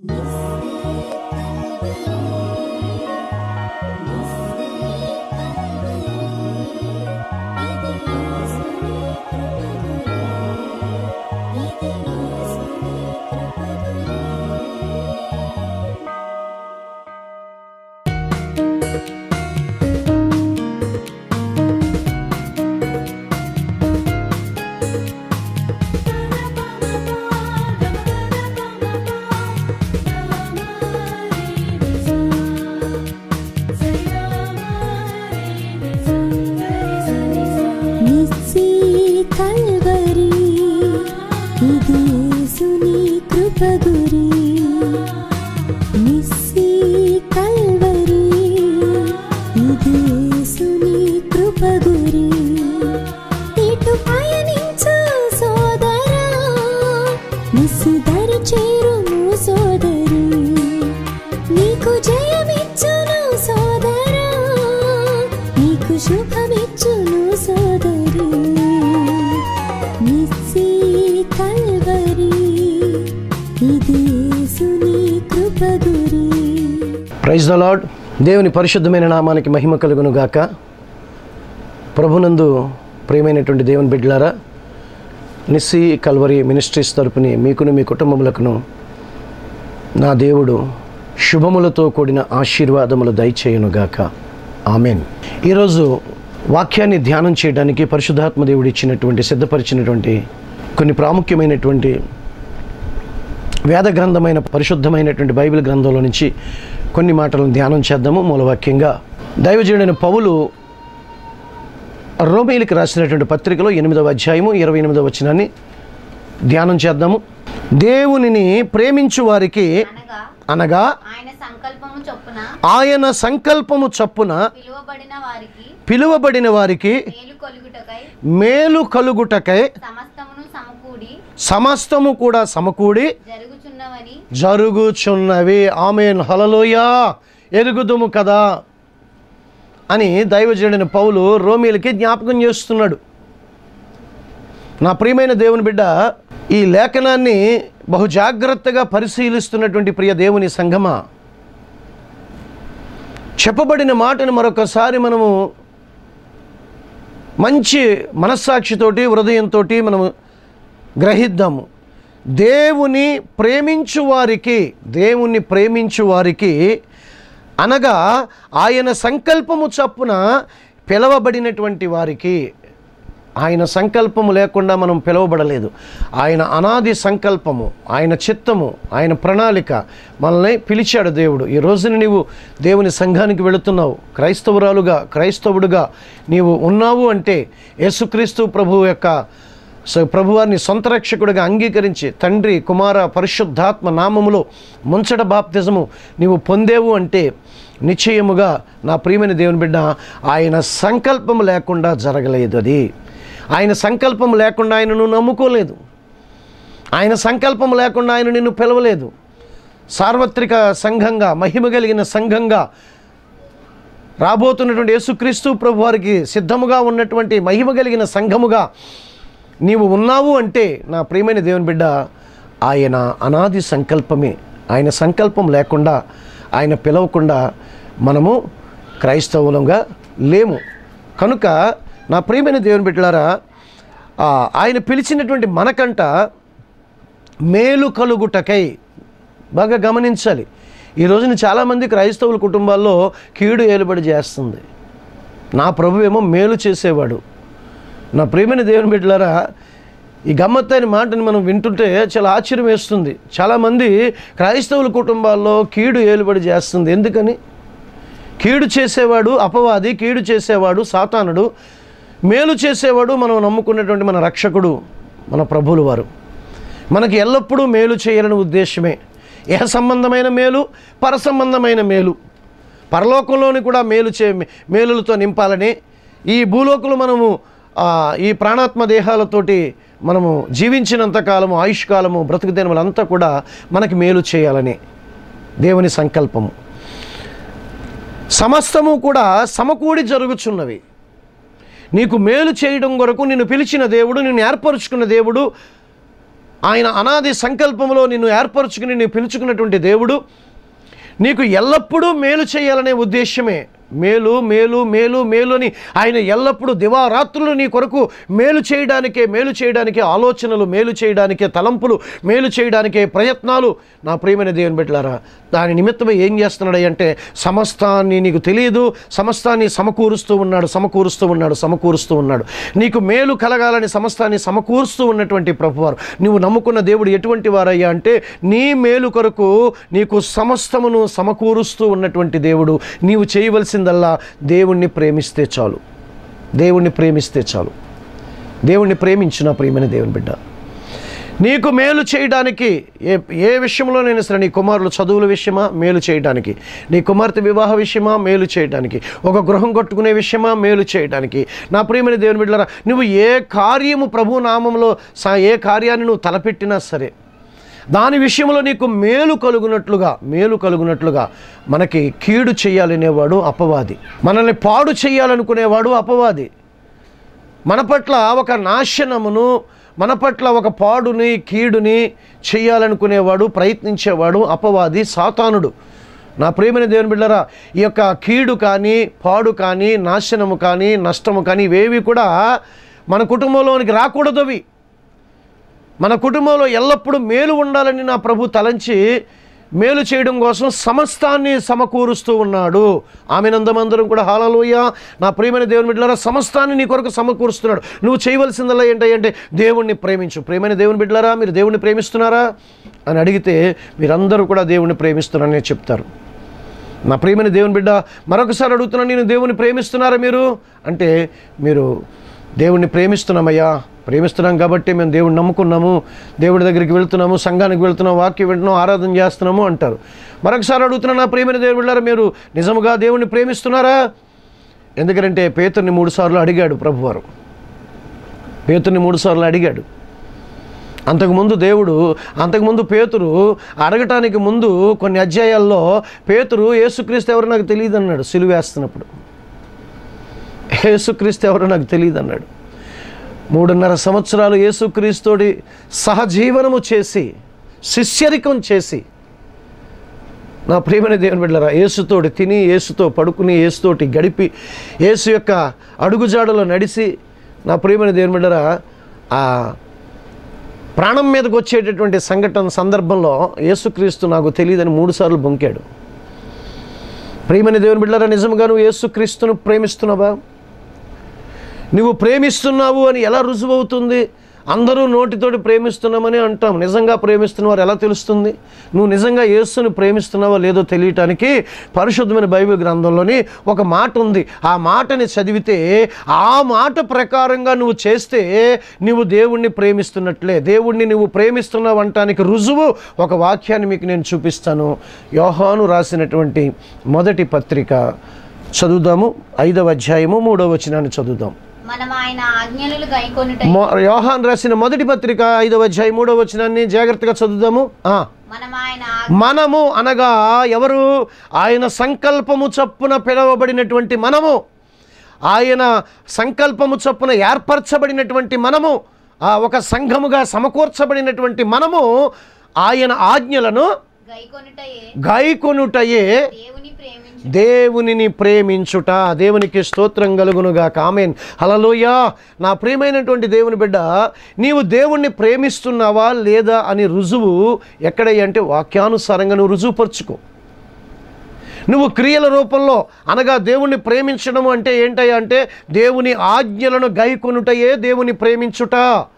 Nissi Calvary ఇది యేసుని కృపగురి Nissi Calvary ఇది యేసుని కృపగురి ఇటు పయనించు సోదరా నిస్సు దరి చేరుము సోదరి నీకు జయమిచ్చును సోదరా నీకు శుభమిచ్చును సోదరి నిస్సి కల్వరి ఇది యేసుని కృపగురి ప్రైజ్ ద లాడ్ దేవుని పరిశుద్ధమైన నామానికి మహిమ కలుగును గాక ప్రభునందు ప్రియమైనటువంటి దేవుని బిడ్డలారా నిస్సి కల్వరి మినిస్ట్రీస్ తరపుని మీకును మీ కుటుంబములకును నా దేవుడు శుభములతో కూడిన ఆశీర్వాదములు దయచేయునుగాక ఆమెన్ ఈరోజు వాక్యాన్ని ధ్యానం చేయడానికి పరిశుద్ధాత్మ దేవుడు ఇచ్చినటువంటి సిద్ధపరిచినటువంటి కొన్ని ప్రాముఖ్యమైనటువంటి వేద గ్రంథమైన పరిశుద్ధమైనటువంటి బైబిల్ గ్రంథంలో నుంచి కొన్ని మాటలను ధ్యానం చేద్దాము మూలవాక్యంగా దైవజనుడైన పౌలు రోమేలికి రాసినటువంటి పత్రికలో ఎనిమిదవ అధ్యాయము ఇరవై ఎనిమిదవ వచనాన్ని ధ్యానం చేద్దాము దేవునిని ప్రేమించు వారికి అనగా అనగా ఆయన సంకల్పము చొప్పున ఆయన సంకల్పము చప్పున పిలువబడిన వారికి పిలువబడిన వారికి మేలు కొలుగుటకై మేలు కలుగుటకై సమస్తమును సమకూడి సమస్తము కూడా సమకూడి జరుగుచున్నవని జరుగుచున్నవి ఆమెన్ హలలోయా ఎరుగుదుము కదా అని దైవజనుడైన పౌలు రోమిలకి జ్ఞాపకం చేస్తున్నాడు నా ప్రియమైన దేవుని బిడ్డ ఈ లేఖనాన్ని బహు జాగ్రత్తగా పరిశీలిస్తున్నటువంటి ప్రియ దేవుని సంగమా చెప్పబడిన మాటను మరొకసారి మనము మంచి మనస్సాక్షితోటి హృదయంతో మనము గ్రహిద్దాము దేవుని ప్రేమించు వారికి దేవుణ్ణి ప్రేమించు వారికి అనగా ఆయన సంకల్పము చప్పున పిలవబడినటువంటి వారికి ఆయన సంకల్పము లేకుండా మనం పిలువబడలేదు ఆయన అనాది సంకల్పము ఆయన చిత్తము ఆయన ప్రణాళిక మనల్ని పిలిచాడు దేవుడు ఈ రోజున నీవు దేవుని సంఘానికి వెళుతున్నావు క్రైస్తవురాలుగా క్రైస్తవుడుగా నీవు ఉన్నావు అంటే యేసుక్రీస్తు ప్రభువు యొక్క స- ప్రభువారిని సొంత రక్షకుడిగా అంగీకరించి తండ్రి కుమార పరిశుద్ధాత్మ నామములో ముంచట బాప్తిజము నీవు పొందేవు అంటే నిశ్చయముగా నా ప్రియమైన దేవుని బిడ్డ ఆయన సంకల్పం లేకుండా జరగలేదు అది ఆయన సంకల్పం లేకుండా ఆయన నువ్వు నమ్ముకోలేదు ఆయన సంకల్పం లేకుండా ఆయన నిన్ను పిలవలేదు సార్వత్రిక సంఘంగా మహిమ కలిగిన సంఘంగా రాబోతున్నటువంటి యేసుక్రీస్తు ప్రభు వారికి సిద్ధముగా ఉన్నటువంటి మహిమ కలిగిన సంఘముగా నీవు ఉన్నావు అంటే నా ప్రియమైన దేవుని బిడ్డ ఆయన అనాది సంకల్పమే ఆయన సంకల్పం లేకుండా ఆయన పిలవకుండా మనము క్రైస్తవులంగా లేము కనుక నా ప్రియమైన దేవుని బిడ్డలారా ఆ, ఆయన పిలిచినటువంటి మనకంట మేలు కలుగుటకై బాగా గమనించాలి ఈ రోజున చాలామంది క్రైస్తవుల కుటుంబాల్లో కీడు ఏలుబడి చేస్తుంది నా ప్రభు ఏమో మేలు చేసేవాడు నా ప్రియమైన దేవుని బిడ్డలారా ఈ గమ్మత్తైన మాటని మనం వింటుంటే చాలా ఆశ్చర్యం వేస్తుంది చాలామంది క్రైస్తవుల కుటుంబాల్లో కీడు ఏలుబడి చేస్తుంది ఎందుకని కీడు చేసేవాడు అపవాది కీడు చేసేవాడు సాతానుడు మేలు చేసేవాడు మనం నమ్ముకున్నటువంటి మన రక్షకుడు మన ప్రభువులు వారు మనకి ఎల్లప్పుడూ మేలు చేయాలని ఉద్దేశమే ఏ సంబంధమైన మేలు పర సంబంధమైన మేలు పరలోకంలోని కూడా మేలు చే మేలులతో నింపాలని ఈ భూలోకులు మనము ఆ, ఈ ప్రాణాత్మ దేహాలతోటి మనము జీవించినంత కాలము ఆయుష్ కాలము బ్రతుకు దినములంతా కూడా మనకి మేలు చేయాలని దేవుని సంకల్పము సమస్తము కూడా సమకూడి జరుగుచున్నవి నీకు మేలు చేయడం కొరకు నిన్ను పిలిచిన దేవుడు నిన్ను ఏర్పరుచుకున్న దేవుడు ఆయన అనాది సంకల్పంలో నిన్ను ఏర్పరచుకుని నిన్ను పిలుచుకున్నటువంటి దేవుడు నీకు ఎల్లప్పుడూ మేలు చేయాలనే ఉద్దేశమే మేలు మేలు మేలు మేలు అని ఆయన ఎల్లప్పుడూ దివారాత్రులు నీ కొరకు మేలు చేయడానికే మేలు చేయడానికే ఆలోచనలు మేలు చేయడానికే తలంపులు మేలు చేయడానికే ప్రయత్నాలు నా ప్రియమైన దేవుని బిడ్డలారా దాని నిమిత్తమే ఏం చేస్తున్నాడు అంటే సమస్తాన్ని నీకు తెలియదు సమస్తాన్ని సమకూరుస్తూ ఉన్నాడు సమకూరుస్తూ ఉన్నాడు సమకూరుస్తూ ఉన్నాడు నీకు మేలు కలగాలని సమస్తాన్ని సమకూరుస్తూ ఉన్నటువంటి ప్రభువారు నువ్వు నమ్ముకున్న దేవుడు ఎటువంటి వారయ్యా అంటే నీ మేలు కొరకు నీకు సమస్తమును సమకూరుస్తూ ఉన్నటువంటి దేవుడు నీవు చేయవలసిందల్లా దేవుణ్ణి ప్రేమిస్తే చాలు దేవుణ్ణి ప్రేమిస్తే చాలు దేవుణ్ణి ప్రేమించిన ప్రియమైన దేవుని బిడ్డ నీకు మేలు చేయడానికి ఏ ఏ విషయంలోనైనా సరే నీ కుమారులు చదువుల విషయమా మేలు చేయడానికి నీ కుమార్తె వివాహ విషయమా మేలు చేయడానికి ఒక గృహం కట్టుకునే విషయమా మేలు చేయడానికి నా ప్రియమైన దేవుని బిడ్డలారా నువ్వు ఏ కార్యము ప్రభు నామంలో స- ఏ కార్యాన్ని నువ్వు తలపెట్టినా సరే దాని విషయంలో నీకు మేలు కలుగునట్లుగా మేలు కలుగునట్లుగా మనకి కీడు చేయాలనేవాడు అపవాది మనల్ని పాడు చేయాలనుకునేవాడు అపవాది మన పట్ల ఒక నాశనమును మన పట్ల ఒక పాడుని కీడుని చేయాలనుకునేవాడు ప్రయత్నించేవాడు అపవాది సాతానుడు నా ప్రేమైన దేవుని బిడ్డరా ఈ యొక్క కీడు కానీ పాడు కానీ నాశనము కానీ నష్టము కానీ ఇవేవి కూడా మన కుటుంబంలోనికి రాకూడదు అవి మన కుటుంబంలో ఎల్లప్పుడూ మేలు ఉండాలని నా ప్రభు తలంచి మేలు చేయడం కోసం సమస్తాన్ని సమకూరుస్తూ ఉన్నాడు ఆమెనందమందరం కూడా హాలలోయ నా ప్రియమైన దేవుని బిడ్డలారా సమస్తాన్ని నీ కొరకు సమకూరుస్తున్నాడు నువ్వు చేయవలసిందల్లా ఏంటంటే దేవుణ్ణి ప్రేమించు ప్రియమైన దేవుని బిడ్డలారా మీరు దేవుణ్ణి ప్రేమిస్తున్నారా అని అడిగితే మీరందరూ కూడా దేవుణ్ణి ప్రేమిస్తున్నారని చెప్తారు నా ప్రియమైన దేవుని బిడ్డ మరొకసారి అడుగుతున్నాను నేను దేవుని ప్రేమిస్తున్నారా మీరు అంటే మీరు దేవుణ్ణి ప్రేమిస్తున్నామయ్యా ప్రేమిస్తున్నాం కాబట్టి మేము దేవుడిని నమ్ముకున్నాము దేవుడి దగ్గరికి వెళ్తున్నాము సంఘానికి వెళ్తున్నాము వాక్యం వింటున్నాం ఆరాధన చేస్తున్నాము అంటారు మరొకసారి అడుగుతున్నా నా ప్రియమైన దేవుని బిడ్డారా మీరు నిజముగా దేవుణ్ణి ప్రేమిస్తున్నారా ఎందుకంటే పేతుర్ని మూడుసార్లు అడిగాడు ప్రభువారు పేతుర్ని మూడుసార్లు అడిగాడు అంతకుముందు దేవుడు అంతకుముందు పేతురు అడగటానికి ముందు కొన్ని అధ్యాయాల్లో పేతురు యేసుక్రీస్తు ఎవరో నాకు తెలియదు అన్నాడు సిలువేస్తున్నప్పుడు యేసుక్రీస్తు ఎవరో నాకు తెలియదు అన్నాడు మూడున్నర సంవత్సరాలు యేసుక్రీస్తుడి సహజీవనము చేసి శిష్యరికం చేసి నా ప్రియమైన దేవుని బిడ్డలారా యేసుతోటి తిని యేసుతో పడుకుని యేసుతోటి గడిపి యేసు యొక్క అడుగుజాడలో నడిచి నా ప్రియమైన దేవుని బిడ్డరా ఆ ప్రాణం మీదకి వచ్చేటటువంటి సంఘటన సందర్భంలో యేసుక్రీస్తు నాకు తెలియదని మూడుసార్లు బొంకాడు ప్రియమైన దేవుని బిడ్డలారా నిజంగా నువ్వు యేసుక్రీస్తును ప్రేమిస్తున్నావా నువ్వు ప్రేమిస్తున్నావు అని ఎలా రుజువు అవుతుంది అందరూ నోటితోటి ప్రేమిస్తున్నామని అంటాం నిజంగా ప్రేమిస్తున్నవారు ఎలా తెలుస్తుంది నువ్వు నిజంగా యేసుని ప్రేమిస్తున్నావో లేదో తెలియటానికి పరిశుద్ధమైన బైబిల్ గ్రంథంలోని ఒక మాట ఉంది ఆ మాటని చదివితే ఆ మాట ప్రకారంగా నువ్వు చేస్తే నువ్వు దేవుణ్ణి ప్రేమిస్తున్నట్లే దేవుణ్ణి నువ్వు ప్రేమిస్తున్నావు అంటానికి రుజువు ఒక వాక్యాన్ని మీకు నేను చూపిస్తాను యోహాను రాసినటువంటి మొదటి పత్రిక చదువుదాము ఐదవ అధ్యాయము మూడవ వచనాన్ని చదువుదాం మనం ఆయన ఆజ్ఞలు గైకొనుట మొ- యోహాన్ రాసిన మొదటి పత్రిక ఐదవ అధ్యాయం మూడవ వచనాన్ని జాగ్రత్తగా చదువుదాము ఆ. మనం ఆయన ఆజ్ఞ- మనము అనగా ఎవరు ఆయన సంకల్పము చొప్పున పిలవబడినటువంటి మనము ఆయన సంకల్పము చొప్పున ఏర్పరచబడినటువంటి మనము ఆ ఒక సంఘముగా సమకూర్చబడినటువంటి మనము ఆయన ఆజ్ఞలను గైకొనుటయే గైకొనుటయే దేవుని ప్రేమించు దేవునిని ప్రేమించుట దేవునికి స్తోత్రం కలుగునుగా కామెన్ హలలోయ నా ప్రియమైనటువంటి దేవుని బిడ్డ నీవు దేవుణ్ణి ప్రేమిస్తున్నావా లేదా అని రుజువు ఎక్కడయ్య అంటే వాక్యానుసారంగా నువ్వు రుజువుపరుచుకో నువ్వు క్రియల రూపంలో అనగా దేవుణ్ణి ప్రేమించడం అంటే ఏంటయ్యా అంటే దేవుని ఆజ్ఞలను గైకొనుటయే దేవుని ప్రేమించుట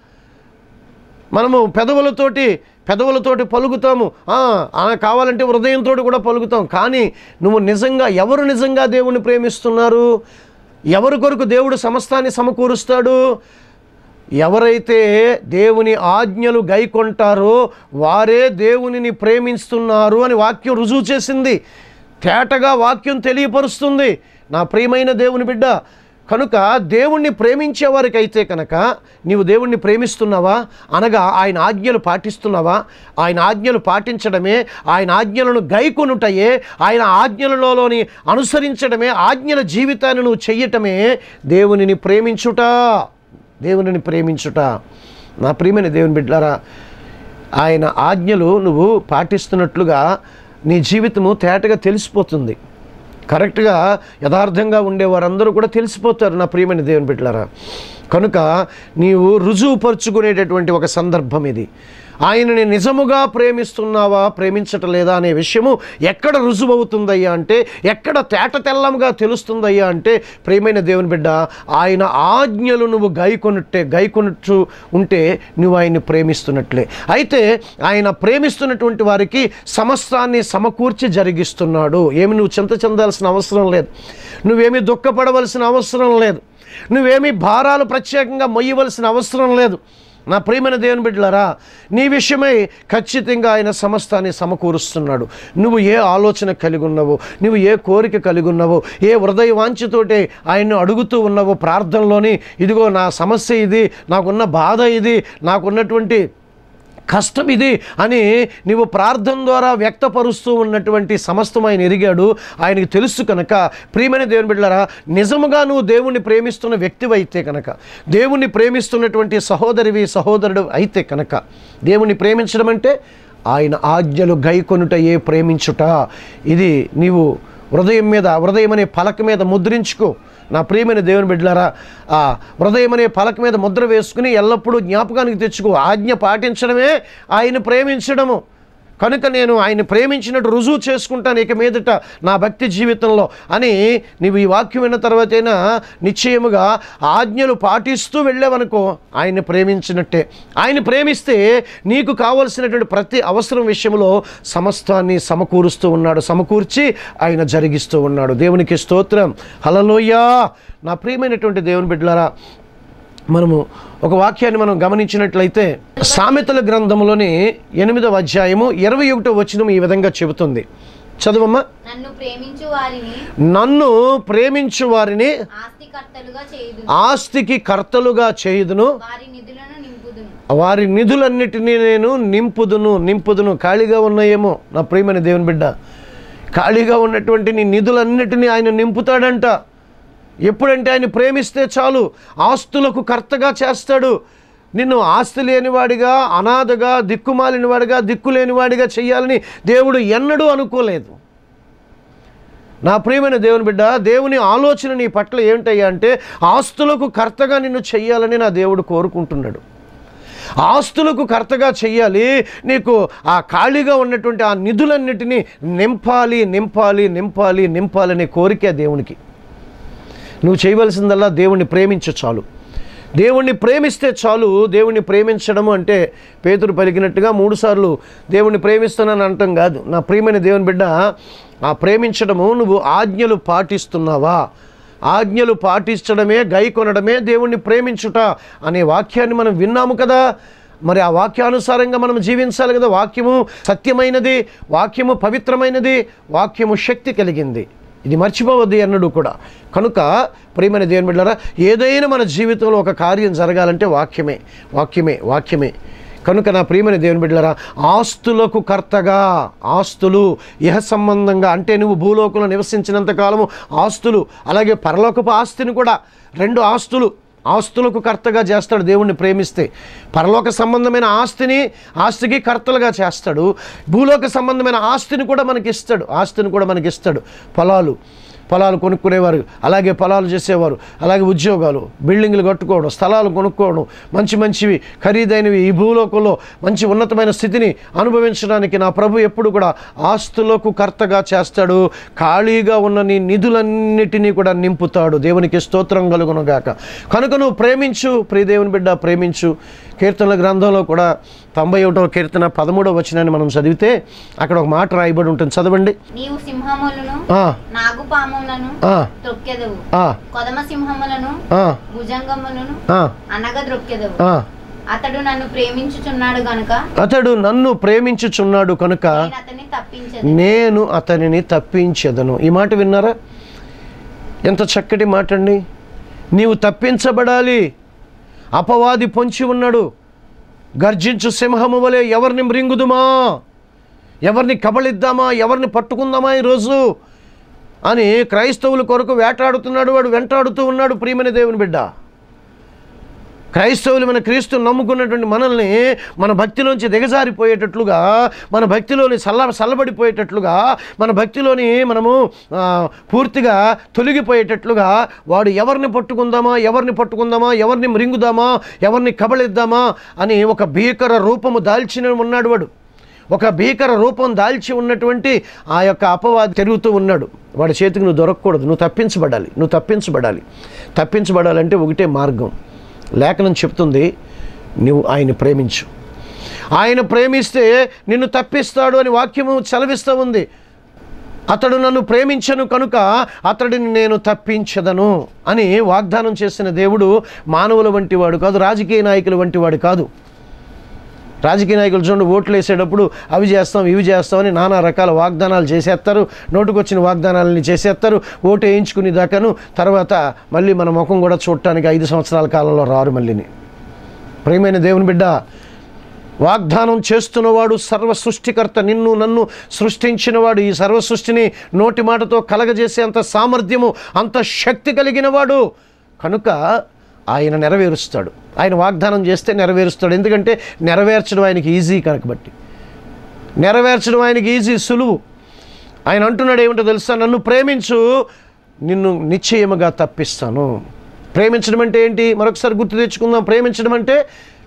మనము పెదవులతోటి పెదవులతోటి పలుకుతాము ఆ, ఆ, కావాలంటే హృదయంతో కూడా పలుకుతాం కానీ నువ్వు నిజంగా ఎవరు నిజంగా దేవుణ్ణి ప్రేమిస్తున్నారు ఎవరి కొరకు దేవుడు సమస్తాన్ని సమకూరుస్తాడు ఎవరైతే దేవుని ఆజ్ఞలు గైకొంటారో వారే దేవునిని ప్రేమిస్తున్నారు అని వాక్యం రుజువు చేసింది తేటగా వాక్యం తెలియపరుస్తుంది నా ప్రియమైన దేవుని బిడ్డ కనుక దేవుణ్ణి ప్రేమించే వారికైతే కనుక నీవు దేవుణ్ణి ప్రేమిస్తున్నావా అనగా ఆయన ఆజ్ఞలు పాటిస్తున్నావా ఆయన ఆజ్ఞలు పాటించడమే ఆయన ఆజ్ఞలను గైకొనుటయే ఆయన ఆజ్ఞలలోని అనుసరించడమే ఆజ్ఞల జీవితాన్ని నువ్వు చెయ్యటమే దేవునిని ప్రేమించుట దేవునిని ప్రేమించుట నా ప్రియమైన దేవుని బిడ్డారా ఆయన ఆజ్ఞలు నువ్వు పాటిస్తున్నట్లుగా నీ జీవితము తేటగా తెలిసిపోతుంది కరెక్ట్గా యథార్థంగా ఉండే వారందరూ కూడా తెలిసిపోతారు నా ప్రియమైన దేవుని బిడ్డలారా కనుక నీవు రుజువుపరుచుకునేటటువంటి ఒక సందర్భం ఇది ఆయనని నిజముగా ప్రేమిస్తున్నావా ప్రేమించటం లేదా అనే విషయము ఎక్కడ రుజువవుతుందయ్యా అంటే ఎక్కడ తేట తెల్లంగా తెలుస్తుందయ్యా అంటే ప్రియమైన దేవుని బిడ్డ ఆయన ఆజ్ఞలు నువ్వు గైకొనుట్టే గైకొనుట్టు ఉంటే నువ్వు ఆయన్ని ప్రేమిస్తున్నట్లే అయితే ఆయన ప్రేమిస్తున్నటువంటి వారికి సమస్తాన్ని సమకూర్చి జరిగిస్తున్నాడు ఏమి నువ్వు చింత చెందాల్సిన అవసరం లేదు నువ్వేమి దుఃఖపడవలసిన అవసరం లేదు నువ్వేమీ భారాలు ప్రత్యేకంగా మొయ్యవలసిన అవసరం లేదు నా ప్రియమైన దేవుని బిడ్డలారా నీ విషయమై ఖచ్చితంగా ఆయన సమస్తాన్ని సమకూరుస్తున్నాడు నువ్వు ఏ ఆలోచన కలిగి ఉన్నావో నువ్వు ఏ కోరిక కలిగి ఉన్నావో ఏ హృదయ వాంఛతోటే ఆయన్ను అడుగుతూ ఉన్నావో ప్రార్థనలోని ఇదిగో నా సమస్య ఇది నాకున్న బాధ ఇది నాకున్నటువంటి కష్టం ఇది అని నీవు ప్రార్థన ద్వారా వ్యక్తపరుస్తూ ఉన్నటువంటి సమస్తం ఆయన ఎరిగాడు ఆయనకి తెలుసు కనుక ప్రియమైన దేవుని బిడ్డలారా నిజముగా నువ్వు దేవుణ్ణి ప్రేమిస్తున్న వ్యక్తివైతే కనుక దేవుణ్ణి ప్రేమిస్తున్నటువంటి సహోదరివి సహోదరుడు అయితే కనుక దేవుణ్ణి ప్రేమించడం అంటే ఆయన ఆజ్ఞలు గైకొనుట ఏ ప్రేమించుట ఇది నీవు హృదయం మీద హృదయం అనే పలక మీద ముద్రించుకో నా ప్రియమైన దేవుని బిడ్డలారా ఆ హృదయం అనే పలక మీద ముద్ర వేసుకుని ఎల్లప్పుడూ జ్ఞాపకానికి తెచ్చుకో ఆజ్ఞ పాటించడమే ఆయన ప్రేమించడము కనుక నేను ఆయన ప్రేమించినట్టు రుజువు చేసుకుంటాను ఇక మీదట నా భక్తి జీవితంలో అని నీవు ఈ వాక్యం విన్న తర్వాతైనా నిశ్చయముగా ఆజ్ఞలు పాటిస్తూ వెళ్ళావనుకో ఆయన్ని ప్రేమించినట్టే ఆయన ప్రేమిస్తే నీకు కావలసినటువంటి ప్రతి అవసరం విషయంలో సమస్తాన్ని సమకూరుస్తూ ఉన్నాడు సమకూర్చి ఆయన జరిగిస్తూ ఉన్నాడు దేవునికి స్తోత్రం హలలోయ్యా నా ప్రియమైనటువంటి దేవుని బిడ్డలారా మనము ఒక వాక్యాన్ని మనం గమనించినట్లయితే సామెతల గ్రంథంలోని ఎనిమిదవ అధ్యాయము ఇరవై ఒకటో వచనం ఈ విధంగా చెబుతుంది చదువమ్మా నన్ను ప్రేమించు వారిని నన్ను ప్రేమించు వారిని ఆస్తికర్తలుగా చేయుదు ఆస్తికి కర్తలుగా చేయుదును వారి నిధులను నింపుదును వారి నిధులన్నిటినీ నేను నింపుదును నింపుదును ఖాళీగా ఉన్నాయేమో నా ప్రియమైన దేవుని బిడ్డ ఖాళీగా ఉన్నటువంటి నీ నిధులన్నిటినీ ఆయన నింపుతాడంట ఎప్పుడంటే ఆయన ప్రేమిస్తే చాలు ఆస్తులకు కర్తగా చేస్తాడు నిన్ను ఆస్తి లేనివాడిగా అనాథగా దిక్కుమాలినవాడిగా దిక్కు లేనివాడిగా చేయాలని దేవుడు ఎన్నడూ అనుకోలేదు నా ప్రియమైన దేవుని బిడ్డ దేవుని ఆలోచన నీ పట్ల ఏమిటయ్యా అంటే ఆస్తులకు కర్తగా నిన్ను చెయ్యాలని నా దేవుడు కోరుకుంటున్నాడు ఆస్తులకు కర్తగా చెయ్యాలి నీకు ఆ ఖాళీగా ఉన్నటువంటి ఆ నిధులన్నిటినీ నింపాలి నింపాలి నింపాలి నింపాలనే కోరిక దేవునికి నువ్వు చేయవలసిందల్లా దేవుణ్ణి ప్రేమించు చాలు దేవుణ్ణి ప్రేమిస్తే చాలు దేవుణ్ణి ప్రేమించడము అంటే పేతురు పలికినట్టుగా మూడుసార్లు దేవుణ్ణి ప్రేమిస్తున్నాను అంటాం కాదు నా ప్రియమైన దేవుని బిడ్డ ఆ ప్రేమించడము నువ్వు ఆజ్ఞలు పాటిస్తున్నావా ఆజ్ఞలు పాటించడమే గై కొనడమే దేవుణ్ణి ప్రేమించుట అనే వాక్యాన్ని మనం విన్నాము కదా మరి ఆ వాక్యానుసారంగా మనం జీవించాలి కదా వాక్యము సత్యమైనది వాక్యము పవిత్రమైనది వాక్యము శక్తి కలిగింది ఇది మర్చిపోవద్దు అన్నడు కూడా కనుక ప్రియమైన దేవుని బిడ్డారా ఏదైనా మన జీవితంలో ఒక కార్యం జరగాలంటే వాక్యమే వాక్యమే వాక్యమే కనుక నా ప్రియమైన దేవుని బిడ్డలారా ఆస్తులకు కర్తగా ఆస్తులు ఇహ సంబంధంగా అంటే నువ్వు భూలోకంలో నివసించినంత కాలము ఆస్తులు అలాగే పరలోకపు ఆస్తిని కూడా రెండు ఆస్తులు ఆస్తులకు కర్తగా చేస్తాడు దేవుణ్ణి ప్రేమిస్తే పరలోక సంబంధమైన ఆస్తిని ఆస్తికి కర్తలుగా చేస్తాడు భూలోక సంబంధమైన ఆస్తిని కూడా మనకి ఇస్తాడు ఆస్తిని కూడా మనకి ఇస్తాడు పొలాలు పొలాలు కొనుక్కునేవారు అలాగే పొలాలు చేసేవారు అలాగే ఉద్యోగాలు బిల్డింగ్లు కట్టుకోవడం స్థలాలు కొనుక్కోవడం మంచి మంచివి ఖరీదైనవి ఈ భూలోకంలో మంచి ఉన్నతమైన స్థితిని అనుభవించడానికి నా ప్రభు ఎప్పుడు కూడా ఆస్తులకు కర్తగా చేస్తాడు ఖాళీగా ఉన్న నీ నిధులన్నిటినీ కూడా నింపుతాడు దేవునికి స్తోత్రం కలుగునుగాక కనుక నువ్వు ప్రేమించు ప్రియదేవుని బిడ్డ ప్రేమించు కీర్తనల గ్రంథంలో కూడా తొంభై ఒకటవ కీర్తన పదమూడవ వచనాన్ని మనం చదివితే అక్కడ ఒక మాట రాయబడి ఉంటుంది చదవండి నీవు సింహములను ఆ, నాగుపాములను ఆ, త్రొక్కెదవు ఆ, కొదమ సింహములను ఆ, భుజంగములను ఆ, అనగ ద్రొక్కెదవు ఆ. అతడు నన్ను ప్రేమించుచున్నాడు గనుక అతడు నన్ను ప్రేమించుచున్నాడు కనుక నేను అతన్ని తప్పించదు నేను అతనిని తప్పించెదను ఈ మాట విన్నారా ఎంత చక్కటి మాట అండి నీవు తప్పించబడాలి అపవాది పొంచి ఉన్నాడు గర్జించు సింహము వలె ఎవరిని మృంగుదుమా ఎవరిని కబళిద్దామా ఎవరిని పట్టుకుందామా ఈరోజు అని క్రైస్తవుల కొరకు వేటాడుతున్నాడు వాడు వెంటాడుతూ ఉన్నాడు ప్రియమైన దేవుని బిడ్డ క్రైస్తవులు మన క్రీస్తుని నమ్ముకున్నటువంటి మనల్ని మన భక్తిలోంచి దిగజారిపోయేటట్లుగా మన భక్తిలోని చల్ల చల్లబడిపోయేటట్లుగా మన భక్తిలోని మనము ఆ, పూర్తిగా తొలగిపోయేటట్లుగా వాడు ఎవరిని పట్టుకుందామా ఎవరిని పట్టుకుందామా ఎవరిని మృంగుదామా ఎవరిని కబళిద్దామా అని ఒక భీకర రూపము దాల్చిన ఉన్నాడు వాడు ఒక భీకర రూపం దాల్చి ఉన్నటువంటి ఆ యొక్క అపవాది తిరుగుతూ ఉన్నాడు వాడి చేతికి నువ్వు దొరకకూడదు నువ్వు తప్పించబడాలి నువ్వు తప్పించబడాలి తప్పించబడాలంటే ఒకటే మార్గం లేఖనం చెప్తుంది నువ్వు ఆయన ప్రేమించు ఆయన ప్రేమిస్తే నిన్ను తప్పిస్తాడు అని వాక్యము చలవిస్తూ ఉంది అతడు నన్ను ప్రేమించను కనుక అతడిని నేను తప్పించదను అని వాగ్దానం చేసిన దేవుడు మానవుల వంటి వాడు కాదు రాజకీయ నాయకుల వంటి వాడు కాదు రాజకీయ నాయకులు చూడండి ఓట్లు వేసేటప్పుడు అవి చేస్తాం ఇవి చేస్తామని నానా రకాల వాగ్దానాలు చేసేస్తారు నోటుకొచ్చిన వాగ్దానాలని చేసేస్తారు ఓటు వేయించుకునే దాకాను తర్వాత మళ్ళీ మన ముఖం కూడా చూడటానికి ఐదు సంవత్సరాల కాలంలో రారు మళ్ళీని ప్రేమైన దేవుని బిడ్డ వాగ్దానం చేస్తున్నవాడు సర్వ సృష్టికర్త నిన్ను నన్ను సృష్టించినవాడు ఈ సర్వ సృష్టిని నోటి మాటతో కలగజేసే అంత సామర్థ్యము అంత శక్తి కలిగిన వాడు కనుక ఆయన నెరవేరుస్తాడు ఆయన వాగ్దానం చేస్తే నెరవేరుస్తాడు ఎందుకంటే నెరవేర్చడం ఆయనకి ఈజీ కనుక బట్టి నెరవేర్చడం ఆయనకి ఈజీ సులువు ఆయన అంటున్నాడు ఏమిటో తెలుసా నన్ను ప్రేమించు నిన్ను నిశ్చయముగా తప్పిస్తాను ప్రేమించడం అంటే ఏంటి మరొకసారి గుర్తు తెచ్చుకుందాం ప్రేమించడం అంటే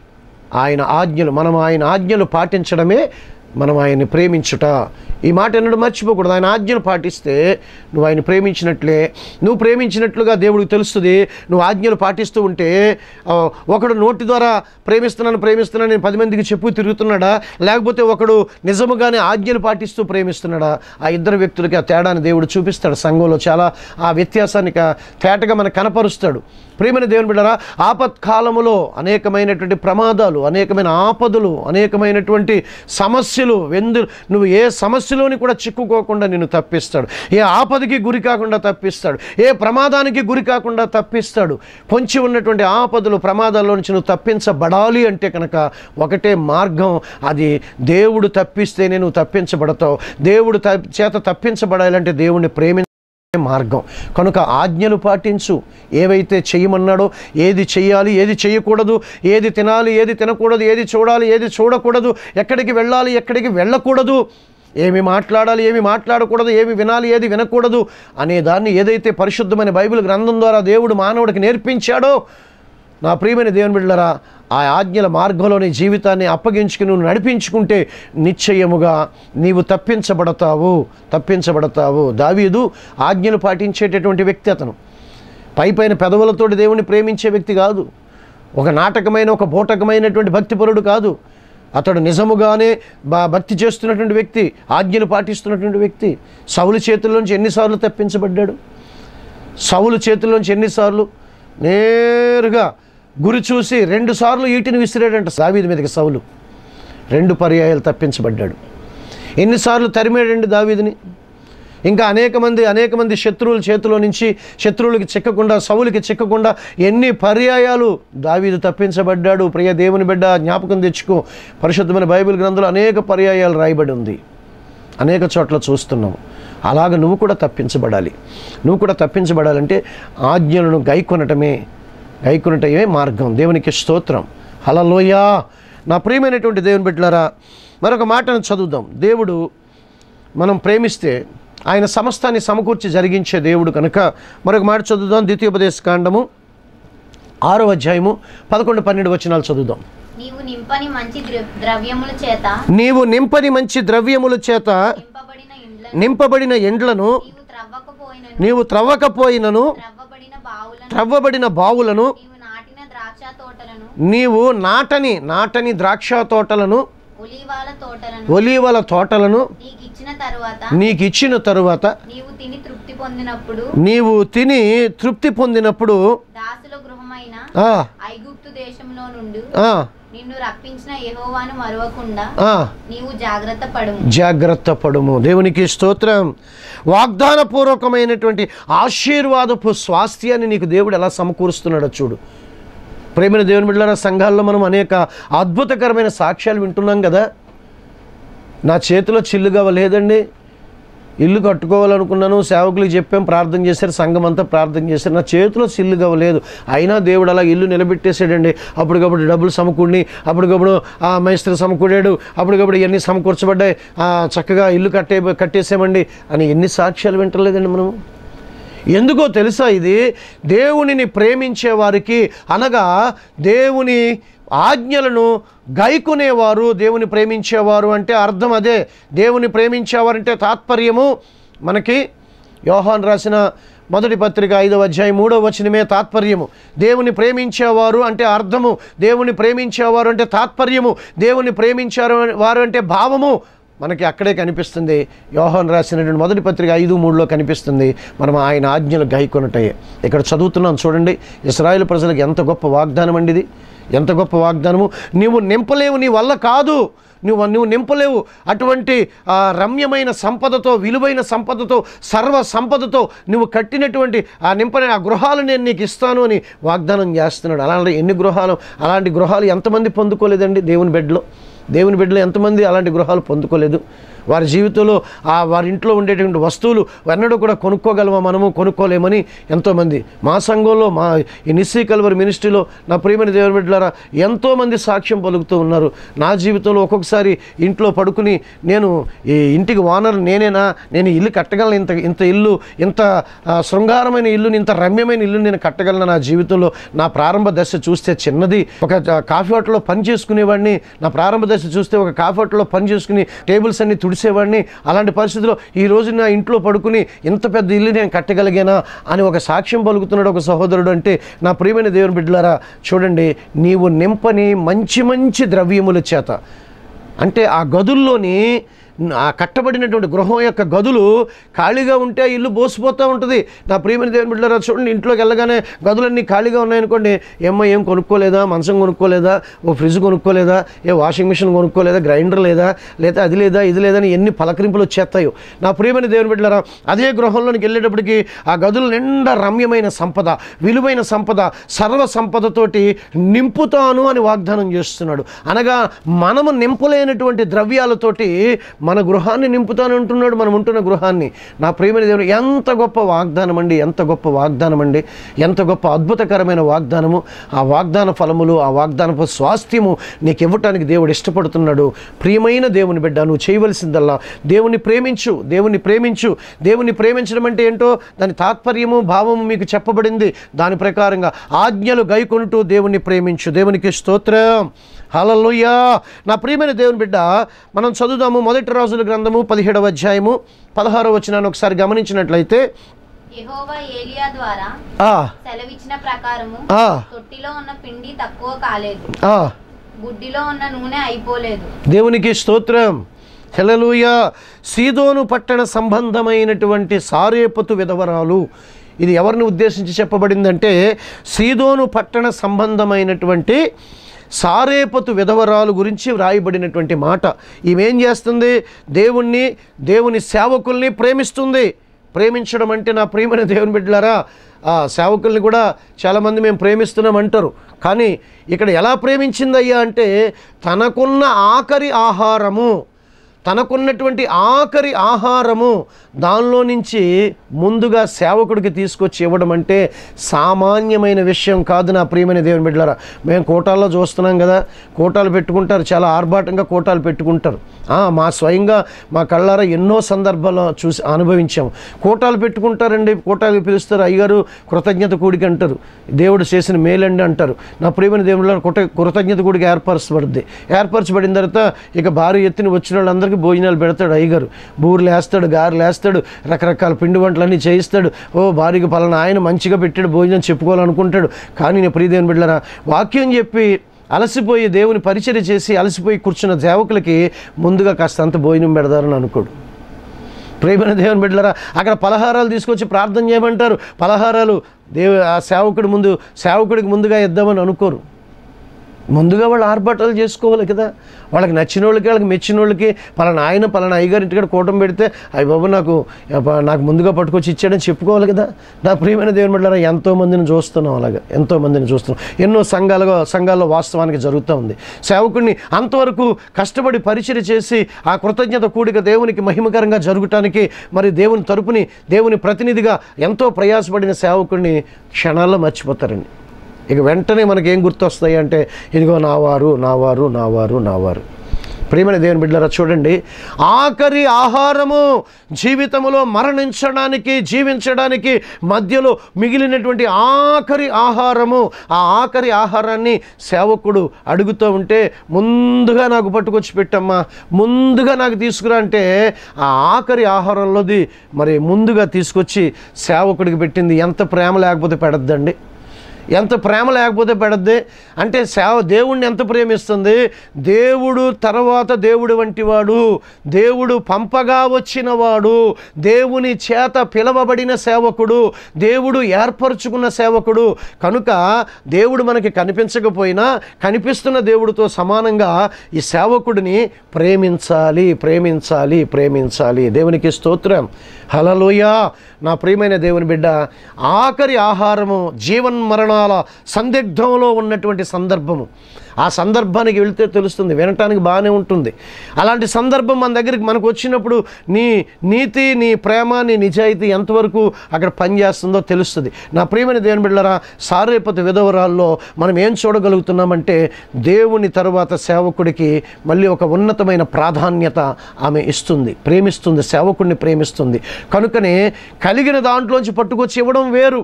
ఆయన ఆజ్ఞలు మనం ఆయన ఆజ్ఞలు పాటించడమే మనం ఆయన్ని ప్రేమించుట ఈ మాట ఎన్నడూ మర్చిపోకూడదు ఆయన ఆజ్ఞలు పాటిస్తే నువ్వు ఆయన ప్రేమించినట్లే నువ్వు ప్రేమించినట్లుగా దేవుడికి తెలుస్తుంది నువ్వు ఆజ్ఞలు పాటిస్తూ ఉంటే ఆ, ఒకడు నోటి ద్వారా ప్రేమిస్తున్నాను ప్రేమిస్తున్నాను నేను పది మందికి చెప్పు తిరుగుతున్నాడా లేకపోతే ఒకడు నిజముగానే ఆజ్ఞలు పాటిస్తూ ప్రేమిస్తున్నాడా ఆ ఇద్దరు వ్యక్తులకి ఆ తేడాన్ని దేవుడు చూపిస్తాడు సంఘంలో చాలా ఆ వ్యత్యాసాన్ని క- తేటగా మనకు కనపరుస్తాడు ప్రియమైన దేవుని బిడ్డరా ఆపత్కాలములో అనేకమైనటువంటి ప్రమాదాలు అనేకమైన ఆపదలు అనేకమైనటువంటి సమస్యలు వెందు నువ్వు ఏ సమస్యలోని కూడా చిక్కుకోకుండా నిన్ను తప్పిస్తాడు ఏ ఆపదకి గురి కాకుండా తప్పిస్తాడు ఏ ప్రమాదానికి గురి కాకుండా తప్పిస్తాడు పొంచి ఉన్నటువంటి ఆపదలు ప్రమాదాల్లో నుంచి నువ్వు తప్పించబడాలి అంటే కనుక ఒకటే మార్గం అది దేవుడు తప్పిస్తేనే నువ్వు తప్పించబడతావు దేవుడు త- చేత తప్పించబడాలంటే దేవుణ్ణి ప్రేమి మార్గం కనుక ఆజ్ఞలు పాటించు ఏవైతే చేయమన్నాడో ఏది చెయ్యాలి ఏది చేయకూడదు ఏది తినాలి ఏది తినకూడదు ఏది చూడాలి ఏది చూడకూడదు ఎక్కడికి వెళ్ళాలి ఎక్కడికి వెళ్ళకూడదు ఏమి మాట్లాడాలి ఏమి మాట్లాడకూడదు ఏమి వినాలి ఏది వినకూడదు అనే దాన్ని ఏదైతే పరిశుద్ధమైన బైబిల్ గ్రంథం ద్వారా దేవుడు మానవుడికి నేర్పించాడో నా ప్రియమైన దేవుని బిడ్డలరా ఆ ఆజ్ఞల మార్గంలోని జీవితాన్ని అప్పగించుకుని నువ్వు నడిపించుకుంటే నిశ్చయముగా నీవు తప్పించబడతావు తప్పించబడతావు దావీదు ఆజ్ఞలు పాటించేటటువంటి వ్యక్తి అతను పై పైన పెదవులతోటి దేవుణ్ణి ప్రేమించే వ్యక్తి కాదు ఒక నాటకమైన ఒక బోటకమైనటువంటి భక్తిపరుడు కాదు అతడు నిజముగానే బా భక్తి చేస్తున్నటువంటి వ్యక్తి ఆజ్ఞలు పాటిస్తున్నటువంటి వ్యక్తి సౌలు చేతుల్లోంచి ఎన్నిసార్లు తప్పించబడ్డాడు సౌలు చేతుల్లోంచి ఎన్నిసార్లు నేరుగా గురి చూసి రెండు సార్లు ఈటిని విసిరాడంట దావీది మీదకి సౌలు రెండు పర్యాయాలు తప్పించబడ్డాడు ఎన్నిసార్లు తరిమేడండి దావీదిని ఇంకా అనేక మంది అనేక మంది శత్రువుల చేతిలో నుంచి శత్రువులకి చిక్కకుండా సౌలుకి చిక్కకుండా ఎన్ని పర్యాయాలు దావీదు తప్పించబడ్డాడు ప్రియ దేవుని బిడ్డ జ్ఞాపకం తెచ్చుకో పరిశుద్ధమైన బైబిల్ గ్రంథంలో అనేక పర్యాయాలు రాయబడి ఉంది అనేక చోట్ల చూస్తున్నాం అలాగ నువ్వు కూడా తప్పించబడాలి నువ్వు కూడా తప్పించబడాలంటే ఆజ్ఞలను గైకొనటమే గైకొనటమే మార్గం దేవునికి స్తోత్రం హలలోయా నా ప్రియమైనటువంటి దేవుని బిడ్డలారా మరొక మాటను చదువుదాం దేవుడు మనం ప్రేమిస్తే ఆయన సమస్తాన్ని సమకూర్చి జరిగించే దేవుడు కనుక మరొక మాట చదువుదాం ద్వితీయోపదేశ కాండము ఆరో అధ్యాయము పదకొండు పన్నెండు వచనాలు చదువుదాం నీవు నింపని మంచి ద్ర- ద్రవ్యముల చేత నీవు నింపని మంచి ద్రవ్యముల చేత నింపబడిన ఇండ్ల నింపబడిన ఎండ్లను నీవు త్రవ్వకపోయినను నీవు త్రవ్వకపోయినను త్రవ్వబడిన బావులను త్రవ్వబడిన బావులను నీవు నాటిన ద్రాక్ష తోటలను నీవు నాటని నాటని ద్రాక్ష తోటలను ఒలీవాల తోటలను ఒలీవల తోటలను నీకు ఇచ్చిన తరువాత నీకు ఇచ్చిన తరువాత నీవు తిని తృప్తి పొందినప్పుడు నీవు తిని తృప్తి పొందినప్పుడు దాసుల గృహమైన ఆ, ఐగుప్తు దేశంలో నుండి ఆ, నిన్ను రప్పించిన యెహోవాను మరవకుండా ఆ, నీవు జాగ్రత్త పడుము జాగ్రత్త పడుము దేవునికి స్తోత్రం వాగ్దానపూర్వకమైనటువంటి ఆశీర్వాదపు స్వాస్థ్యాన్ని నీకు దేవుడు ఎలా సమకూరుస్తున్నాడో చూడు ప్రేమైన దేవుని బిడ్డల సంఘాల్లో మనం అనేక అద్భుతకరమైన సాక్ష్యాలు వింటున్నాం కదా నా చేతిలో చిల్లుగవ్వ లేదండి ఇల్లు కట్టుకోవాలనుకున్నాను సేవకులకు చెప్పాం ప్రార్థన చేశారు సంఘం అంతా ప్రార్థన చేశారు నా చేతిలో సిల్లు కావలేదు అయినా దేవుడు అలా ఇల్లు నిలబెట్టేసాడండి అప్పటికప్పుడు డబ్బులు సమకూడిని అప్పటికప్పుడు ఆ మేస్త్రి సమకూడాడు అప్పటికప్పుడు ఇవన్నీ సమకూర్చబడ్డాయి ఆ, చక్కగా ఇల్లు కట్టే కట్టేసామండి అని ఎన్ని సాక్ష్యాలు వింటలేదండి మనం ఎందుకో తెలుసా ఇది దేవునిని ప్రేమించే వారికి అనగా దేవుని ఆజ్ఞలను గైకునేవారు దేవుని ప్రేమించేవారు అంటే అర్థం అదే దేవుని ప్రేమించేవారు అంటే తాత్పర్యము మనకి యోహాన్ రాసిన మొదటి పత్రిక ఐదవ అధ్యాయం మూడవ వచనమే తాత్పర్యము దేవుని ప్రేమించేవారు అంటే అర్థము దేవుని ప్రేమించేవారు అంటే తాత్పర్యము దేవుని ప్రేమించారు వారు అంటే భావము మనకి అక్కడే కనిపిస్తుంది యోహాన్ రాసినటువంటి మొదటి పత్రిక ఐదు మూడులో కనిపిస్తుంది మనం ఆయన ఆజ్ఞలు గైకొనటయే ఇక్కడ చదువుతున్నాం చూడండి ఇస్రాయేల్ ప్రజలకు ఎంత గొప్ప వాగ్దానం అండి ఇది ఎంత గొప్ప వాగ్దానము నీవు నింపలేవు నీ వల్ల కాదు నువ్వు నువ్వు నింపలేవు అటువంటి ఆ రమ్యమైన సంపదతో విలువైన సంపదతో సర్వ సంపదతో నువ్వు కట్టినటువంటి ఆ నింపని ఆ గృహాలు నేను నీకు ఇస్తాను అని వాగ్దానం చేస్తున్నాడు అలాంటి ఎన్ని గృహాలు అలాంటి గృహాలు ఎంతమంది పొందుకోలేదండి దేవుని బెడ్లో దేవుని బిడ్డలు ఎంతమంది అలాంటి గృహాలు పొందుకోలేదు వారి జీవితంలో ఆ వారి ఇంట్లో ఉండేటువంటి వస్తువులు ఎన్నడూ కూడా కొనుక్కోగలమా మనము కొనుక్కోలేమని ఎంతోమంది మా సంఘంలో మా ఈ నిస్సీ కల్వరి మినిస్ట్రీలో నా ప్రియమైన దేవుని బిడ్డలారా ఎంతోమంది సాక్ష్యం పలుకుతూ ఉన్నారు నా జీవితంలో ఒక్కొక్కసారి ఇంట్లో పడుకుని నేను ఈ ఇంటికి ఓనర్ నేనేనా నేను ఇల్లు కట్టగలను ఇంత ఇంత ఇల్లు ఇంత ఆ, శృంగారమైన ఇల్లుని ఇంత రమ్యమైన ఇల్లు నేను కట్టగలను నా జీవితంలో నా ప్రారంభ దశ చూస్తే చిన్నది ఒక ఆ, కాఫీ హోటల్లో పని చేసుకునేవాడిని నా ప్రారంభ దశ చూస్తే ఒక కాఫీ హోటల్లో పని చేసుకుని టేబుల్స్ అన్ని తుడిసేవాడిని అలాంటి పరిస్థితిలో ఈ రోజు నా ఇంట్లో పడుకుని ఇంత పెద్ద ఇల్లు నేను కట్టగలిగానా అని ఒక సాక్ష్యం పలుకుతున్నాడు ఒక సహోదరుడు అంటే నా ప్రియమైన దేవుని బిడ్డలారా చూడండి నీవు నింపని మంచి మంచి ద్రవ్యముల చేత అంటే ఆ గదుల్లోని ఆ కట్టబడినటువంటి గృహం యొక్క గదులు ఖాళీగా ఉంటే ఆ ఇల్లు బోసిపోతూ ఉంటుంది నా ప్రియమైన దేవుని బిడ్డలారా చూడండి ఇంట్లోకి వెళ్ళగానే గదులన్నీ ఖాళీగా ఉన్నాయనుకోండి ఏమ్మా ఏం కొనుక్కోలేదా మంచం కొనుక్కోలేదా ఓ ఫ్రిడ్జ్ కొనుక్కోలేదా ఏ వాషింగ్ మిషన్ కొనుక్కోలేదా గ్రైండర్ లేదా లేదా అది లేదా ఇది లేదని ఎన్ని పలకరింపులు వచ్చేస్తాయో నా ప్రియమైన దేవుని బిడ్డలారా అదే గృహంలోనికి వెళ్ళేటప్పటికి ఆ గదులు నిండా రమ్యమైన సంపద విలువైన సంపద సర్వ సంపదతోటి నింపుతాను అని వాగ్దానం చేస్తున్నాడు అనగా మనము నింపలేనటువంటి ద్రవ్యాలతోటి మన గృహాన్ని నింపుతాను అంటున్నాడు మనం ఉంటున్న గృహాన్ని నా ప్రియమైన దేవుడు ఎంత గొప్ప వాగ్దానం అండి ఎంత గొప్ప వాగ్దానం అండి ఎంత గొప్ప అద్భుతకరమైన వాగ్దానము ఆ వాగ్దాన ఫలములు ఆ వాగ్దానపు స్వాస్థ్యము నీకు ఇవ్వటానికి దేవుడు ఇష్టపడుతున్నాడు ప్రియమైన దేవుని బిడ్డ నువ్వు చేయవలసిందల్లా దేవుని ప్రేమించు దేవుని ప్రేమించు దేవుని ప్రేమించడం అంటే ఏంటో దాని తాత్పర్యము భావము మీకు చెప్పబడింది దాని ప్రకారంగా ఆజ్ఞలు గైకొంటూ దేవుని ప్రేమించు దేవునికి స్తోత్రం హలలుయా నా ప్రియమైన దేవుని బిడ్డ మనం చదువుదాము మొదటి రాజుల గ్రంథము పదిహేడవ అధ్యాయము పదహారవ వచనాన్ని ఒకసారి గమనించినట్లయితే యెహోవా ఏలియా ద్వారా ఆ, సెలవిచ్చిన ప్రకారము ఆ, తొట్టిలో ఉన్న పిండి తక్కువ కాలేదు ఆ, బుడ్డిలో ఉన్న నూనె అయిపోలేదు దేవునికి స్తోత్రం హెలలుయ సీదోను పట్టణ సంబంధమైనటువంటి సారేపతు విధవరాలు ఇది ఎవరిని ఉద్దేశించి చెప్పబడిందంటే సీదోను పట్టణ సంబంధమైనటువంటి సారేపతు విధవరాలు గురించి వ్రాయబడినటువంటి మాట ఈమెం చేస్తుంది దేవుణ్ణి దేవుని సేవకుల్ని ప్రేమిస్తుంది ప్రేమించడం అంటే నా ప్రియమైన దేవుని బిడ్డలారా ఆ సేవకుల్ని కూడా చాలామంది మేము ప్రేమిస్తున్నాం అంటారు కానీ ఇక్కడ ఎలా ప్రేమించిందయ్యా అంటే తనకున్న ఆఖరి ఆహారము తనకున్నటువంటి ఆఖరి ఆహారము దానిలో నుంచి ముందుగా సేవకుడికి తీసుకొచ్చి ఇవ్వడం అంటే సామాన్యమైన విషయం కాదు నా ప్రియమైన దేవుని బిడ్డలారా మేము కోటాల్లో చూస్తున్నాం కదా కోటాలు పెట్టుకుంటారు చాలా ఆర్భాటంగా కోటాలు పెట్టుకుంటారు ఆ, మా స్వయంగా మా కళ్ళారా ఎన్నో సందర్భాల్లో చూసి అనుభవించాము కోటాలు పెట్టుకుంటారండి కోటాలు పిలుస్తారు అయ్యగారు కృతజ్ఞత కూడికి అంటారు దేవుడు చేసిన మేలండి అంటారు నా ప్రియమైన దేవుళ్ళ కృత కృతజ్ఞత కూడికి ఏర్పరచబడుద్ది ఏర్పరచబడిన తర్వాత ఇక భారీ ఎత్తున వచ్చిన వాళ్ళందరికీ భోజనాలు పెడతాడు అయ్యగారు బూరెలు వేస్తాడు గారెలు వేస్తాడు రకరకాల పిండి వంటలన్నీ చేయిస్తాడు ఓ భారీగా పలానా ఆయన మంచిగా పెట్టాడు భోజనం చెప్పుకోవాలనుకుంటాడు కానీ నేను ప్రియదేవుని బిడ్డలారా వాక్యం చెప్పి అలసిపోయి దేవుని పరిచర్య చేసి అలసిపోయి కూర్చున్న సేవకులకి ముందుగా కాస్తంత భోజనం పెడతారని అనుకోడు ప్రేమైన దేవుని బిడ్డలారా అక్కడ పలహారాలు తీసుకొచ్చి ప్రార్థన చేయమంటారు పలహారాలు దేవు ఆ సేవకుడి ముందు సేవకుడికి ముందుగా ఇద్దామని అనుకోరు ముందుగా వాళ్ళు ఆర్భాటాలు చేసుకోవాలి కదా వాళ్ళకి నచ్చిన వాళ్ళకి వాళ్ళకి మెచ్చిన వాళ్ళకి పలానా ఆయన పలానా అయ్యగారి ఇంటికాడ కూటం పెడితే అయ్యి బాబు నాకు నాకు ముందుగా పట్టుకొచ్చి ఇచ్చాడని చెప్పుకోవాలి కదా నా ప్రియమైన దేవుని బిడ్డారా ఎంతో మందిని చూస్తున్నాం అలాగా ఎంతో మందిని చూస్తున్నాం ఎన్నో సంఘాలుగా సంఘాల్లో వాస్తవానికి జరుగుతూ ఉంది సేవకుడిని అంతవరకు కష్టపడి పరిచయం చేసి ఆ కృతజ్ఞత కూడిక దేవునికి మహిమకరంగా జరగటానికి మరి దేవుని తరపుని దేవుని ప్రతినిధిగా ఎంతో ప్రయాసపడిన సేవకుడిని క్షణాల్లో మర్చిపోతారండి ఇక వెంటనే మనకి ఏం గుర్తొస్తాయి అంటే ఇదిగో నావారు నావారు నావారు నావారు ప్రియమైన దేవుని బిడ్డలారా చూడండి ఆఖరి ఆహారము జీవితంలో మరణించడానికి జీవించడానికి మధ్యలో మిగిలినటువంటి ఆఖరి ఆహారము ఆ ఆఖరి ఆహారాన్ని సేవకుడు అడుగుతూ ఉంటే ముందుగా నాకు పట్టుకొచ్చి పెట్టమ్మా ముందుగా నాకు తీసుకురా అంటే ఆ ఆఖరి ఆహారంలోది మరి ముందుగా తీసుకొచ్చి సేవకుడికి పెట్టింది ఎంత ప్రేమ లేకపోతే పెడద్దండి ఎంత ప్రేమ లేకపోతే పెడద్ది అంటే సేవ దేవుణ్ణి ఎంత ప్రేమిస్తుంది దేవుడు తర్వాత దేవుడు వంటివాడు దేవుడు పంపగా వచ్చినవాడు దేవుని చేత పిలవబడిన సేవకుడు దేవుడు ఏర్పరచుకున్న సేవకుడు కనుక దేవుడు మనకి కనిపించకపోయినా కనిపిస్తున్న దేవుడితో సమానంగా ఈ సేవకుడిని ప్రేమించాలి ప్రేమించాలి ప్రేమించాలి దేవునికి స్తోత్రం హలలోయ నా ప్రియమైన దేవుని బిడ్డ ఆఖరి ఆహారము జీవన్మరణాల సందిగ్ధంలో ఉన్నటువంటి సందర్భము ఆ సందర్భానికి వెళితే తెలుస్తుంది వినటానికి బాగానే ఉంటుంది అలాంటి సందర్భం మన దగ్గరికి మనకు వచ్చినప్పుడు నీ నీతి నీ ప్రేమ నీ నిజాయితీ ఎంతవరకు అక్కడ పనిచేస్తుందో తెలుస్తుంది నా ప్రియమైన దేవుని బిడ్డరా సారేపతి విధవరాల్లో మనం ఏం చూడగలుగుతున్నామంటే దేవుని తరువాత సేవకుడికి మళ్ళీ ఒక ఉన్నతమైన ప్రాధాన్యత ఆమె ఇస్తుంది ప్రేమిస్తుంది సేవకుడిని ప్రేమిస్తుంది కనుకనే కలిగిన దాంట్లోంచి పట్టుకొచ్చి ఇవ్వడం వేరు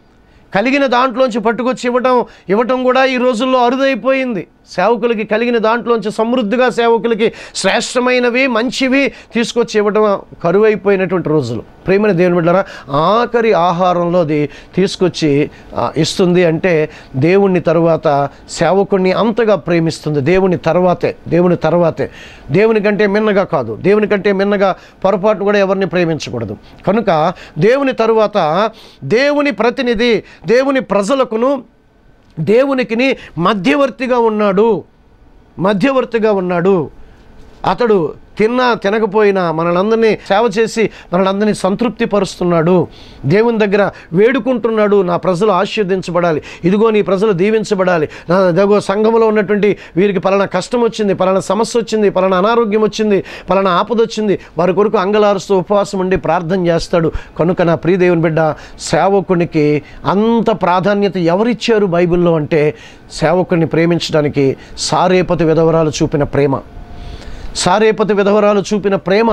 కలిగిన దాంట్లోంచి పట్టుకొచ్చి ఇవ్వటం ఇవ్వటం కూడా ఈ రోజుల్లో అరుదైపోయింది సేవకులకి కలిగిన దాంట్లోంచి సమృద్ధిగా సేవకులకి శ్రేష్టమైనవి మంచివి తీసుకొచ్చి ఇవ్వడం కరువైపోయినటువంటి రోజులు ప్రేమైన దేవుని బిడ్డరా ఆఖరి ఆహారంలోది తీసుకొచ్చి ఆ, ఇస్తుంది అంటే దేవుణ్ణి తరువాత సేవకుణ్ణి అంతగా ప్రేమిస్తుంది దేవుని తర్వాతే దేవుని తర్వాతే దేవుని కంటే మిన్నగా కాదు దేవుని కంటే మిన్నగా పొరపాటు కూడా ఎవరిని ప్రేమించకూడదు కనుక దేవుని తరువాత దేవుని ప్రతినిధి దేవుని ప్రజలకును దేవునికిని మధ్యవర్తిగా ఉన్నాడు మధ్యవర్తిగా ఉన్నాడు అతడు తిన్నా తినకపోయినా మనలందరినీ సేవ చేసి మనలందరినీ సంతృప్తి పరుస్తున్నాడు దేవుని దగ్గర వేడుకుంటున్నాడు నా ప్రజలు ఆశీర్దించబడాలి ఇదిగో నీ ప్రజలు దీవించబడాలి నా దగ్గర సంఘంలో ఉన్నటువంటి వీరికి పలానా కష్టం వచ్చింది పలానా సమస్య వచ్చింది పలానా అనారోగ్యం వచ్చింది పలానా ఆపద వచ్చింది వారి కొరకు అంగలారుస్తూ ఉపవాసం ఉండి ప్రార్థన చేస్తాడు కనుక నా ప్రియ దేవుని బిడ్డ సేవకునికి అంత ప్రాధాన్యత ఎవరిచ్చారు బైబిల్లో అంటే సేవకుడిని ప్రేమించడానికి సారేపతి విధవరాలు చూపిన ప్రేమ సారేపతి విధవరాలు చూపిన ప్రేమ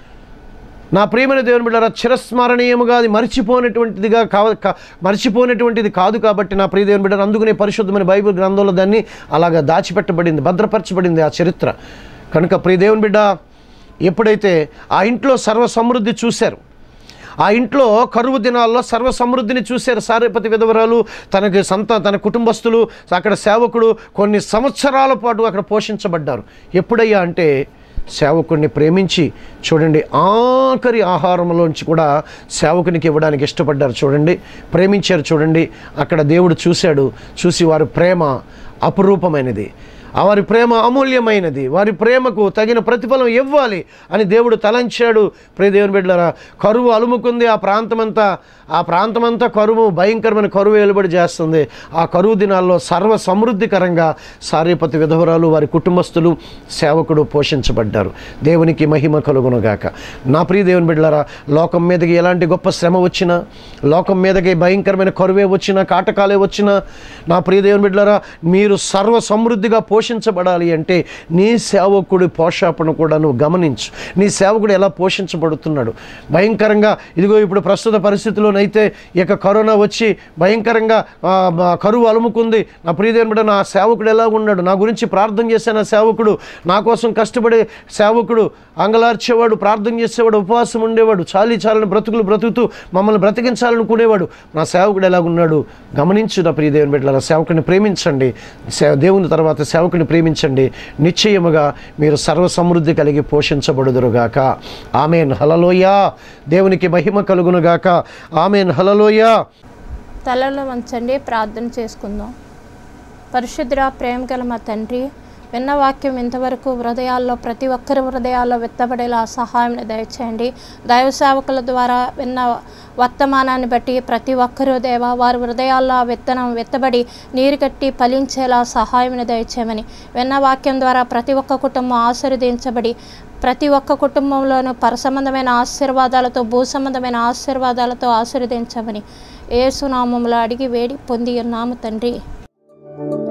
నా ప్రేమైన దేవుని బిడ్డరా చిరస్మరణీయముగా అది మర్చిపోయినటువంటిదిగా కా కా- మర్చిపోయినటువంటిది కాదు కాబట్టి నా ప్రియ దేవుని బిడ్డరు అందుకనే పరిశుద్ధమైన బైబిల్ గ్రంథంలో దాన్ని అలాగా దాచిపెట్టబడింది భద్రపరచబడింది ఆ చరిత్ర కనుక ప్రియ దేవుని బిడ్డ ఎప్పుడైతే ఆ ఇంట్లో సర్వ సమృద్ధి చూశారు ఆ ఇంట్లో కరువు దినాల్లో సర్వ సమృద్ధిని చూశారు సారేపతి విధవరాలు తనకి సంత తన కుటుంబస్తులు అక్కడ సేవకుడు కొన్ని సంవత్సరాల పాటు అక్కడ పోషించబడ్డారు ఎప్పుడయ్యా అంటే సేవకుడిని ప్రేమించి చూడండి ఆఖరి ఆహారంలోంచి కూడా సేవకునికి ఇవ్వడానికి ఇష్టపడ్డారు చూడండి ప్రేమించారు చూడండి అక్కడ దేవుడు చూశాడు చూసి వారి ప్రేమ అపురూపమైనది ఆ వారి ప్రేమ అమూల్యమైనది వారి ప్రేమకు తగిన ప్రతిఫలం ఇవ్వాలి అని దేవుడు తలంచాడు ప్రియ దేవుని బిడ్డలారా కరువు అలుముకుంది ఆ ప్రాంతమంతా ఆ ప్రాంతమంతా కరువు భయంకరమైన కరువు వెలుబడి చేస్తుంది ఆ కరువు దినాల్లో సర్వ సమృద్ధికరంగా సారేపతి విధవరాలు వారి కుటుంబస్తులు సేవకుడు పోషించబడ్డారు దేవునికి మహిమ కలుగునుగాక నా ప్రియ దేవుని బిడ్డలారా లోకం మీదకి ఎలాంటి గొప్ప శ్రమ వచ్చినా లోకం మీదకి భయంకరమైన కరువే వచ్చినా కాటకాలే వచ్చినా నా ప్రియ దేవుని బిడ్డలారా మీరు సర్వ సమృద్ధిగా పోషించబడాలి అంటే నీ సేవకుడి పోషాపను కూడా నువ్వు గమనించు నీ సేవకుడు ఎలా పోషించబడుతున్నాడు భయంకరంగా ఇదిగో ఇప్పుడు ప్రస్తుత పరిస్థితిలోనైతే ఇక కరోనా వచ్చి భయంకరంగా ఆ, మా కరువు అలుముకుంది నా ప్రియదేవుని బిడ్డ నా సేవకుడు ఎలా ఉన్నాడు నా గురించి ప్రార్థన చేసే నా సేవకుడు నా కోసం కష్టపడే సేవకుడు అంగలార్చేవాడు ప్రార్థన చేసేవాడు ఉపవాసం ఉండేవాడు చాలీ చాలని బ్రతుకులు బ్రతుకుతూ మమ్మల్ని బ్రతికించాలనుకునేవాడు నా సేవకుడు ఎలాగున్నాడు గమనించు నా ప్రియ దేవుని బిడ్డల సేవకుని ప్రేమించండి సే- దేవుని తర్వాత సేవకుని ప్రేమించండి నిశ్చయముగా మీరు సర్వ సమృద్ధి కలిగి పోషించబడుదురుగాక ఆమెన్ హలలోయ దేవునికి మహిమ కలుగునుగాక ఆమెన్ హలలోయ తలలో వంచండి ప్రార్థన చేసుకుందాం పరిశుద్ర ప్రేమ గల మా తండ్రి విన్న వాక్యం ఇంతవరకు హృదయాల్లో ప్రతి ఒక్కరి హృదయాల్లో విత్తబడేలా సహాయం దయచేయండి దైవ సేవకుల ద్వారా విన్న వర్తమానాన్ని బట్టి ప్రతి ఒక్కరూ దేవ వారి హృదయాల్లో ఆ విత్తనం విత్తబడి నీరు కట్టి ఫలించేలా సహాయం దయచేయమని విన్న వాక్యం ద్వారా ప్రతి ఒక్క కుటుంబం ఆశీర్వదించబడి ప్రతి ఒక్క కుటుంబంలోనూ పరసంబంధమైన ఆశీర్వాదాలతో భూ సంబంధమైన ఆశీర్వాదాలతో ఆశీర్వదించమని ఏసునామంలో అడిగి వేడి పొంది ఉన్నాము తండ్రి